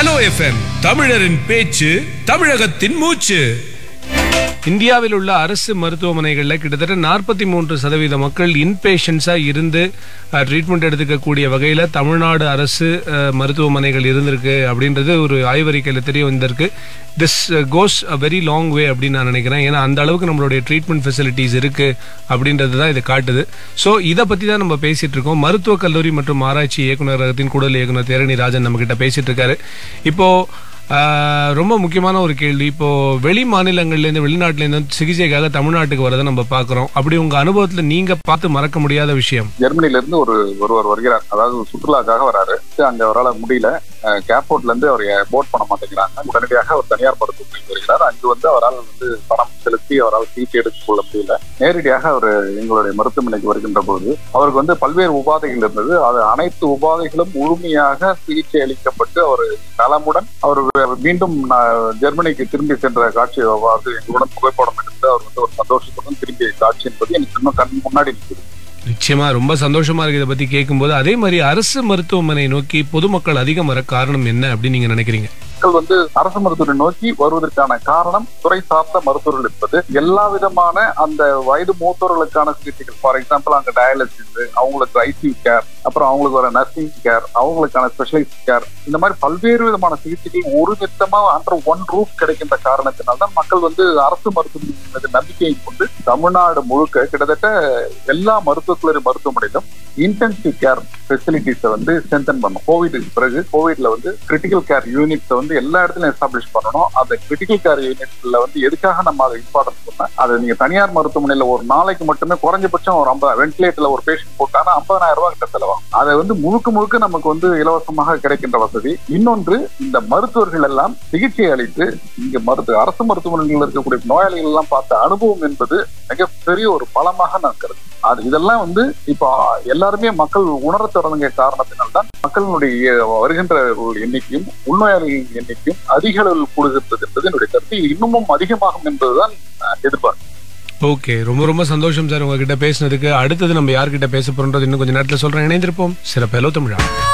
hello FM தமிழரின் பேச்சு தமிழகத்தின் மூச்சு இந்தியாவில் உள்ள அரசு மருத்துவமனைகளில் கிட்டத்தட்ட நாற்பத்தி மூன்று சதவீத மக்கள் இன்பேஷன்ஸாக இருந்து ட்ரீட்மெண்ட் எடுத்துக்கக்கூடிய வகையில் தமிழ்நாடு அரசு அஹ், மருத்துவமனைகள் இருந்திருக்கு அப்படின்றது ஒரு ஆய்வறிக்கையில் தெரிய வந்திருக்கு this goes a very long way அப்படின்னு நான் நினைக்கிறேன் ஏன்னா அந்த அளவுக்கு நம்மளுடைய ட்ரீட்மெண்ட் ஃபெசிலிட்டிஸ் இருக்கு அப்படின்றது தான் இது காட்டுது ஸோ இதை பற்றி தான் நம்ம பேசிட்டு இருக்கோம் மருத்துவக் கல்லூரி மற்றும் ஆராய்ச்சி இயக்குநரகத்தின் கூடுதல் இயக்குனர் தேரணி ராஜன் நம்ம கிட்ட பேசிட்டு இருக்காரு இப்போ ஆஹ் ரொம்ப முக்கியமான ஒரு கேள்வி இப்போ வெளி மாநிலங்கள்லேருந்து வெளிநாட்டிலேருந்து சிகிச்சைக்காக தமிழ்நாட்டுக்கு வரதை நம்ம பார்க்குறோம் அப்படி உங்க அனுபவத்தில் நீங்க பார்த்து மறக்க முடியாத விஷயம் ஜெர்மனில இருந்து ஒரு ஒருவர் வருகிறார் அதாவது சுற்றுலாக்காக வராரு அங்க அவரால் முடியல கேப்போர்ட்ல இருந்து அவரை போட் பண்ண மாட்டேங்கிறாங்க உடனடியாக அவர் தனியார் மருத்துவமனைக்கு வருகிறார் அங்கு வந்து அவரால் வந்து பணம் செலுத்தி அவரால் சிகிச்சை எடுத்துக் கொள்ள முடியல நேரடியாக அவர் எங்களுடைய மருத்துவமனைக்கு வருகின்ற போது அவருக்கு வந்து பல்வேறு உபாதைகள் இருந்தது அது அனைத்து உபாதைகளும் முழுமையாக சிகிச்சை அளிக்கப்பட்டு அவர் நலமுடன் அவர் மீண்டும் ந- ஜெர்மனிக்கு திரும்பி சென்ற காட்சி அதாவது எங்களுடன் புகைப்படம் எடுத்து அவர் வந்து ஒரு சந்தோஷத்துடன் திரும்பிய காட்சி என்பது எனக்கு இன்னும் கண் முன்னாடி நிற்குது நிச்சயமா ரொம்ப சந்தோஷமா இருக்கு இதை பத்தி கேட்கும்போது அதே மாதிரி அரசு மருத்துவமனை நோக்கி பொதுமக்கள் அதிகம் வர காரணம் என்ன அப்படின்னு நீங்க நினைக்கிறீங்க மக்கள் வந்து அரசு மருத்துவரை நோக்கி வருவதற்கான காரணம் துறை சார்ந்த மருத்துவர்கள் என்பது எல்லா விதமான அந்த வயது மூத்தோர்களுக்கான சிகிச்சைகள் ஃபார் எக்ஸாம்பிள் அங்க டயாலிசிஸ் அவங்களுக்கு ஐசியூ கேர் அப்புறம் அவங்களுக்கு வர நர்சிங் கேர் அவங்களுக்கான ஸ்பெஷலைஸ்ட் கேர் இந்த மாதிரி பல்வேறு விதமான சிகிச்சைகள் ஒரு விதமா அண்டர் ஒன் ரூப் கிடைக்கின்ற காரணத்தினால தான் மக்கள் வந்து அரசு மருத்துவமனை மீது நம்பிக்கையை கொண்டு தமிழ்நாடு முழுக்க கிட்டத்தட்ட எல்லா மருத்துவக் கல்லூரி மருத்துவமனையிலும் இன்டென்சிவ் கேர் ஃபெசிலிட்டிஸை வந்து ஸ்ட்ரென்தன் பண்ணும் கோவிடுக்கு பிறகு கோவிட்ல வந்து கிரிட்டிக்கல் கேர் யூனிட்ஸை வந்து எல்லா இடத்துலயும் எஸ்டாப்ளிஷ் பண்ணணும் அந்த கிரிட்டிக்கல் கேர் யூனிட்ஸ்ல வந்து எதுக்காக நம்ம அதை இம்பார்ட்டன்ஸ் பண்ண அதை நீங்க தனியார் மருத்துவமனையில ஒரு நாளைக்கு மட்டுமே குறைஞ்சபட்சம் ஒரு ஐம்பது வென்டிலேட்டர்ல ஒரு பேஷண்ட் போட்டாங்கன்னா ஐம்பதாயிரம் ரூபாய் கிட்ட செலவாகும் அதை வந்து முழுக்க முழுக்க நமக்கு வந்து இலவசமாக கிடைக்கின்ற வசதி இன்னொன்று இந்த மருத்துவர்கள் எல்லாம் சிகிச்சை அளித்து இங்க மருத்துவ அரசு மருத்துவமனைகளில் இருக்கக்கூடிய நோயாளிகள் எல்லாம் பார்த்த அனுபவம் என்பது மிகப்பெரிய ஒரு பலமாக நான் கருதுறேன் அது இதெல்லாம் வந்து இப்போ எல்லாருமே மக்கள் உணர தொடங்கிய காரணத்தினால்தான் மக்களுடைய வருகின்ற எண்ணிக்கையும் உள்நோயாளிகளின் எண்ணிக்கையும் அதிக அளவில் கூடுகிறது என்பது என்னுடைய கருத்து இது இன்னமும் அதிகமாகும் என்பதுதான் நான் எதிர்பார்க்கிறேன் ஓகே ரொம்ப ரொம்ப சந்தோஷம் சார் உங்ககிட்ட பேசினதுக்கு அடுத்தது நம்ம யார்கிட்ட பேச போறோம்ன்றது இன்னும் கொஞ்சம் நேரத்தில் சொல்றேன் இணைந்திருப்போம் சிறப்பு தமிழா